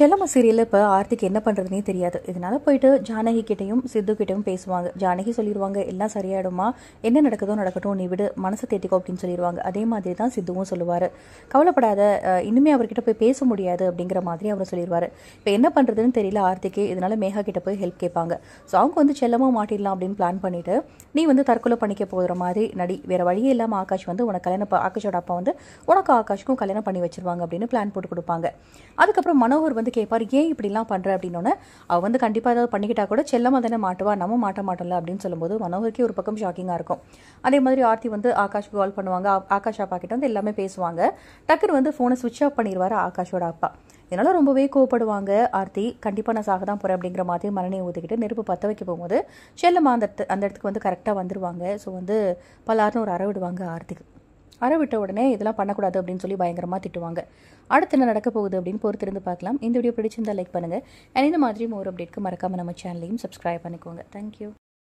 செல்லம்மா சீரியலில் இப்போ ஆர்த்திக்கு என்ன பண்ணுறதுனே தெரியாது இதனால போயிட்டு ஜானகி கிட்டேயும் சித்து கிட்டேயும் பேசுவாங்க ஜானகி சொல்லிடுவாங்க எல்லாம் சரியாயிடுமா என்ன நடக்குதோ நடக்கட்டும் நீ விடு மனசை தேத்திக்கோ அப்படின்னு சொல்லிடுவாங்க அதே மாதிரி தான் சித்துவும் சொல்லுவார் கவலைப்படாத அஹ், இனிமே அவர்கிட்ட போய் பேச முடியாது அப்படிங்கிற மாதிரி அவர் சொல்லிடுவார் இப்போ என்ன பண்ணுறதுன்னு தெரியல ஆர்த்திக்கு இதனால மேகா கிட்ட போய் ஹெல்ப் கேட்பாங்க ஸோ அவங்க வந்து செல்லமா மாட்டிடலாம் அப்படின்னு பிளான் பண்ணிட்டு நீ வந்து தற்கொலை பண்ணிக்க போகிற மாதிரி நடி வேற வழியே இல்லாமல் ஆகாஷ் வந்து உனக்கு கல்யாணம் ப- ஆகாஷோட அப்பா வந்து உனக்கு ஆகாஷ்க்கும் கல்யாணம் பண்ணி வச்சிருவாங்க அப்படின்னு பிளான் போட்டு கொடுப்பாங்க அதுக்கப்புறம் மனோகர் வந்து கேட்பார் ஏன் இப்படிலாம் பண்ணுற அப்படின்னோடனே அவ வந்து கண்டிப்பாக ஏதாவது பண்ணிக்கிட்டா கூட செல்லமா தானே மாட்டுவா நம்ம மாட்ட மாட்டோம்ல அப்படின்னு சொல்லும்போது மனோகருக்கே ஒரு பக்கம் ஷாக்கிங்காக இருக்கும் அதே மாதிரி ஆர்த்தி வந்து ஆகாஷ்க்கு கால் பண்ணுவாங்க ஆ- ஆகாஷ் அப்பா கிட்ட வந்து எல்லாமே பேசுவாங்க டக்குன்னு வந்து ஃபோனை சுவிட்ச் ஆஃப் பண்ணிடுவாரு ஆகாஷோட அப்பா இதனால ரொம்பவே கோவப்படுவாங்க ஆர்த்தி கண்டிப்பாக நான் சாக தான் போகிறேன் அப்படிங்கிற மாதிரி மரணியை ஊற்றிக்கிட்டு நெருப்பு பற்ற வைக்க போகும்போது செல்லம்மா அந்த இடத்து- அந்த இடத்துக்கு வந்து கரெக்டாக வந்துருவாங்க ஸோ வந்து பலாருன்னு ஒரு அற விடுவாங்க ஆர்த்திக்கு அற விட்ட உடனே இதெல்லாம் பண்ணக்கூடாது அப்படின்னு சொல்லி பயங்கரமாக திட்டுவாங்க அடுத்து என்ன நடக்க போகுது அப்படின்னு பொறுத்திருந்து பார்க்கலாம் இந்த வீடியோ பிடிச்சிருந்தா லைக் பண்ணுங்கள் அண்ட் இந்த மாதிரி ஒரு அப்டேட்க்கு மறக்காமல் நம்ம சேனலையும் சப்ஸ்கிரைப் பண்ணிக்கோங்க தேங்க்யூ